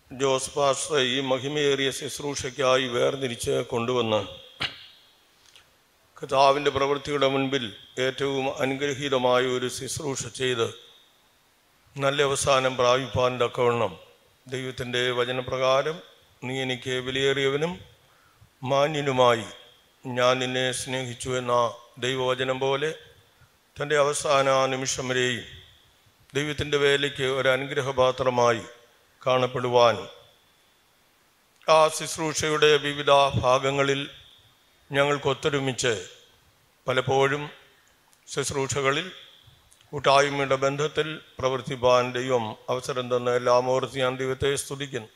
Jose pastor ഈ മഹിമയേറിയ ശുശ്രൂഷയ്ക്കായി വേർതിരിച്ച് കൊണ്ടുവന്ന് കഥാവിൻ്റെ പ്രവൃത്തിയുടെ മുൻപിൽ ഏറ്റവും അനുഗ്രഹീതമായ ഒരു ശുശ്രൂഷ ചെയ്ത് നല്ല അവസാനം പ്രാപിപ്പാൻ തക്കവണ്ണം ദൈവത്തിൻ്റെ വചനപ്രകാരം നീ എനിക്ക് വിലയേറിയവനും മാന്യനുമായി ഞാൻ നിന്നെ സ്നേഹിച്ചു എന്ന ദൈവവചനം പോലെ തൻ്റെ അവസാന നിമിഷം വരെയും ദൈവത്തിൻ്റെ വേലയ്ക്ക് ഒരു അനുഗ്രഹപാത്രമായി കാണപ്പെടുവാനും ആ ശുശ്രൂഷയുടെ വിവിധ ഭാഗങ്ങളിൽ ഞങ്ങൾക്കൊത്തൊരുമിച്ച് പലപ്പോഴും ശുശ്രൂഷകളിൽ കൂട്ടായ്മയുടെ ബന്ധത്തിൽ പ്രവർത്തിപ്പാൻ ദൈവം അവസരം തന്ന എല്ലാം ഓർത്ത് ഞാൻ ദൈവത്തെ സ്തുതിക്കുന്നു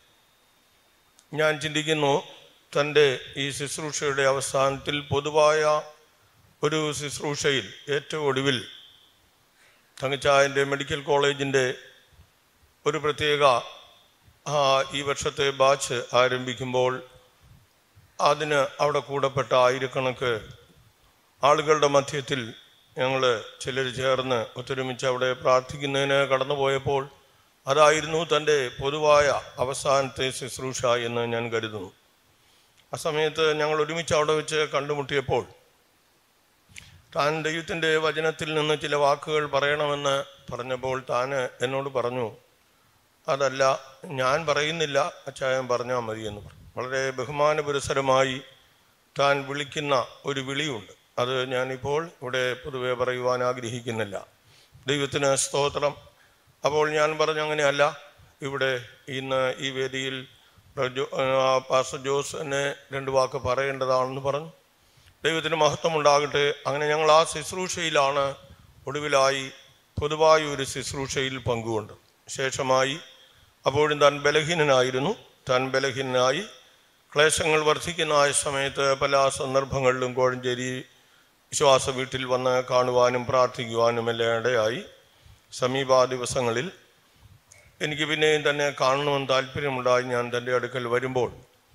ഞാൻ ചിന്തിക്കുന്നു തൻ്റെ ഈ ശുശ്രൂഷയുടെ അവസാനത്തിൽ പൊതുവായ ഒരു ശുശ്രൂഷയിൽ ഏറ്റവും ഒടുവിൽ തങ്കച്ചായൻ്റെ മെഡിക്കൽ കോളേജിൻ്റെ ഒരു പ്രത്യേക ആ, ഈ വർഷത്തെ ബാച്ച് ആരംഭിക്കുമ്പോൾ അതിന് അവിടെ കൂടപ്പെട്ട ആയിരക്കണക്ക് ആളുകളുടെ മധ്യത്തിൽ ഞങ്ങൾ ചിലർ ചേർന്ന് ഒത്തൊരുമിച്ച് അവിടെ പ്രാർത്ഥിക്കുന്നതിന് കടന്നുപോയപ്പോൾ അതായിരുന്നു തൻ്റെ പൊതുവായ അവസാനത്തെ ശുശ്രൂഷ എന്ന് ഞാൻ കരുതുന്നു ആ സമയത്ത് ഞങ്ങൾ ഒരുമിച്ച് അവിടെ വെച്ച് കണ്ടുമുട്ടിയപ്പോൾ താൻ ദൈവത്തിൻ്റെ വചനത്തിൽ നിന്ന് ചില വാക്കുകൾ പറയണമെന്ന് പറഞ്ഞപ്പോൾ താൻ എന്നോട് പറഞ്ഞു അതല്ല ഞാൻ പറയുന്നില്ല അച്ചായൻ പറഞ്ഞാൽ മതി എന്ന് പറഞ്ഞു വളരെ ബഹുമാനപുരസരമായി താൻ വിളിക്കുന്ന ഒരു വിളിയുണ്ട് അത് ഞാനിപ്പോൾ ഇവിടെ പൊതുവെ പറയുവാൻ ആഗ്രഹിക്കുന്നില്ല ദൈവത്തിന് സ്തോത്രം അപ്പോൾ ഞാൻ പറഞ്ഞു അങ്ങനെയല്ല ഇവിടെ ഇന്ന് ഈ വേദിയിൽ ജോ- ആ, പാസ്റ്റർ ജോസ് എന്നെ രണ്ട് വാക്ക് പറയേണ്ടതാണെന്ന് പറഞ്ഞു ദൈവത്തിന് മഹത്വം ഉണ്ടാകട്ടെ അങ്ങനെ ഞങ്ങൾ ആ ശുശ്രൂഷയിലാണ് ഒടുവിലായി പൊതുവായ ഒരു ശുശ്രൂഷയിൽ പങ്കുകൊണ്ട് ശേഷമായി അപ്പോഴും താൻ ബലഹീനനായിരുന്നു താൻ ബലഹീനനായി ക്ലേശങ്ങൾ വർദ്ധിക്കുന്ന ആ സമയത്ത് പല സന്ദർഭങ്ങളിലും കോഴഞ്ചേരി വിശ്വാസ വീട്ടിൽ വന്ന് കാണുവാനും പ്രാർത്ഥിക്കുവാനും എല്ലാം ഇടയായി സമീപ ദിവസങ്ങളിൽ എനിക്ക് പിന്നെയും തന്നെ കാണണമെന്ന് താല്പര്യമുണ്ടായി ഞാൻ തൻ്റെ അടുക്കൽ വരുമ്പോൾ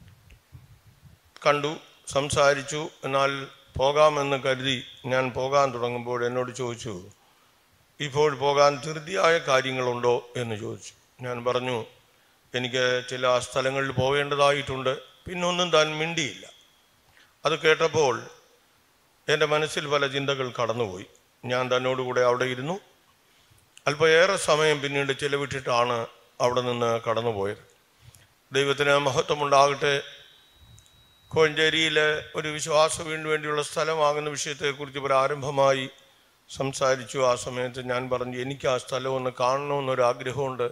കണ്ടു സംസാരിച്ചു എന്നാൽ പോകാമെന്ന് കരുതി ഞാൻ പോകാൻ തുടങ്ങുമ്പോൾ എന്നോട് ചോദിച്ചു ഇപ്പോൾ പോകാൻ ധൃതിയായ കാര്യങ്ങളുണ്ടോ എന്ന് ചോദിച്ചു ഞാൻ പറഞ്ഞു എനിക്ക് ചില സ്ഥലങ്ങളിൽ പോകേണ്ടതായിട്ടുണ്ട് പിന്നൊന്നും താൻ മിണ്ടിയില്ല അത് കേട്ടപ്പോൾ എൻ്റെ മനസ്സിൽ പല ചിന്തകൾ കടന്നുപോയി ഞാൻ തന്നോടുകൂടെ അവിടെ ഇരുന്നു അല്പയേറെ സമയം പിന്നീട് ചിലവിട്ടിട്ടാണ് അവിടെ നിന്ന് കടന്നുപോയത് ദൈവത്തിന് മഹത്വമുണ്ടാകട്ടെ കോഞ്ചേരിയിലെ ഒരു വിശ്വാസ വീടിന് വേണ്ടിയുള്ള സ്ഥലമാകുന്ന വിഷയത്തെക്കുറിച്ച് പ്രാരംഭമായി സംസാരിച്ചു ആ സമയത്ത് ഞാൻ പറഞ്ഞു എനിക്ക് ആ സ്ഥലം ഒന്ന് കാണണമെന്നൊരു ആഗ്രഹമുണ്ട്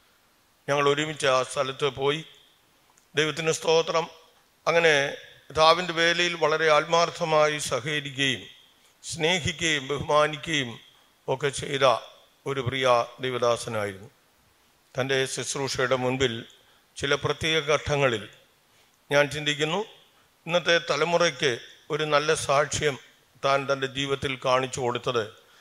ഞങ്ങൾ ഒരുമിച്ച് ആ സ്ഥലത്ത് പോയി ദൈവത്തിന് സ്തോത്രം അങ്ങനെ പിതാവിൻ്റെ വേലയിൽ വളരെ ആത്മാർത്ഥമായി സഹകരിക്കുകയും സ്നേഹിക്കുകയും ബഹുമാനിക്കുകയും ഒക്കെ ചെയ്ത ഒരു പ്രിയ ദൈവദാസനായിരുന്നു തൻ്റെ ശുശ്രൂഷയുടെ മുൻപിൽ ചില പ്രത്യേക ഘട്ടങ്ങളിൽ ഞാൻ ചിന്തിക്കുന്നു ഇന്നത്തെ തലമുറയ്ക്ക് ഒരു നല്ല സാക്ഷ്യം താൻ തൻ്റെ ജീവിതത്തിൽ കാണിച്ചു കൊടുത്തത്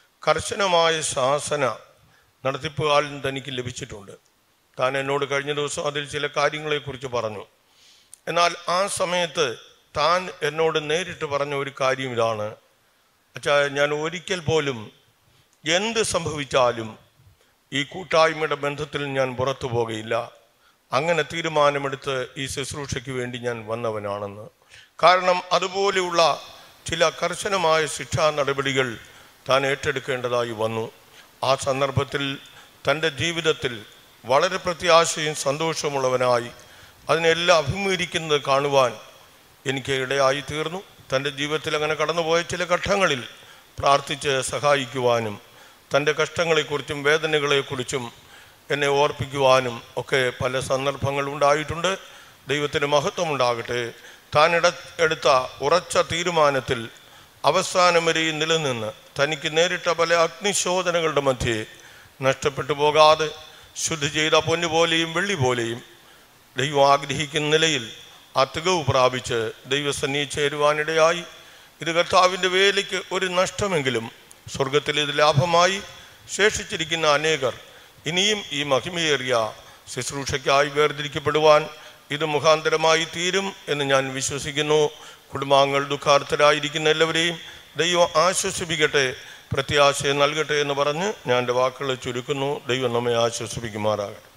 കർശനമായ ശാസന നടത്തിപ്പുകാലം തനിക്ക് ലഭിച്ചിട്ടുണ്ട് താൻ എന്നോട് കഴിഞ്ഞ ദിവസം അതിൽ ചില കാര്യങ്ങളെക്കുറിച്ച് പറഞ്ഞു എന്നാൽ ആ സമയത്ത് താൻ എന്നോട് നേരിട്ട് പറഞ്ഞ ഒരു കാര്യം ഇതാണ് അച്ഛാ ഞാൻ ഒരിക്കൽ പോലും എന്ത് സംഭവിച്ചാലും ഈ കൂട്ടായ്മയുടെ ബന്ധത്തിൽ ഞാൻ പുറത്തു പോകുകയില്ല അങ്ങനെ തീരുമാനമെടുത്ത് ഈ ശുശ്രൂഷയ്ക്ക് വേണ്ടി ഞാൻ വന്നവനാണെന്ന് കാരണം അതുപോലെയുള്ള ചില കർശനമായ ശിക്ഷാ നടപടികൾ താൻ ഏറ്റെടുക്കേണ്ടതായി വന്നു ആ സന്ദർഭത്തിൽ തൻ്റെ ജീവിതത്തിൽ വളരെ പ്രത്യാശയും സന്തോഷമുള്ളവനായി അതിനെല്ലാം അഭിമുഖീകരിക്കുന്നത് കാണുവാൻ എനിക്ക് ഇടയായി തീർന്നു തൻ്റെ ജീവിതത്തിൽ അങ്ങനെ കടന്നുപോയ ചില ഘട്ടങ്ങളിൽ പ്രാർത്ഥിച്ച് സഹായിക്കുവാനും തൻ്റെ കഷ്ടങ്ങളെക്കുറിച്ചും വേദനകളെക്കുറിച്ചും എന്നെ ഓർപ്പിക്കുവാനും ഒക്കെ പല സന്ദർഭങ്ങൾ ഉണ്ടായിട്ടുണ്ട് ദൈവത്തിന് മഹത്വമുണ്ടാകട്ടെ താൻ ഇട എടുത്ത ഉറച്ച തീരുമാനത്തിൽ അവസാനം വരെയും നിലനിന്ന് തനിക്ക് നേരിട്ട പല അഗ്നിശോധനകളുടെ മധ്യേ നഷ്ടപ്പെട്ടു പോകാതെ ശുദ്ധി ചെയ്ത പൊന്നു പോലെയും വെള്ളി പോലെയും ദൈവം ആഗ്രഹിക്കുന്ന നിലയിൽ ആ തികവ് പ്രാപിച്ച് ദൈവസന്നി ചേരുവാനിടയായി ഇത് കർത്താവിൻ്റെ വേലയ്ക്ക് ഒരു നഷ്ടമെങ്കിലും സ്വർഗത്തിൽ ഇത് ലാഭമായി ശേഷിച്ചിരിക്കുന്ന അനേകർ ഇനിയും ഈ മഹിമയേറിയ ശുശ്രൂഷയ്ക്കായി വേർതിരിക്കപ്പെടുവാൻ ഇത് മുഖാന്തരമായി തീരും എന്ന് ഞാൻ വിശ്വസിക്കുന്നു കുടുംബാംഗങ്ങൾ ദുഃഖാർത്ഥരായിരിക്കുന്ന എല്ലാവരെയും ദൈവം ആശ്വസിപ്പിക്കട്ടെ പ്രത്യാശ നൽകട്ടെ എന്ന് പറഞ്ഞ് ഞാൻ എൻ്റെ വാക്കുകൾ ചുരുക്കുന്നു ദൈവം നമ്മെ ആശ്വസിപ്പിക്കുമാറാകട്ടെ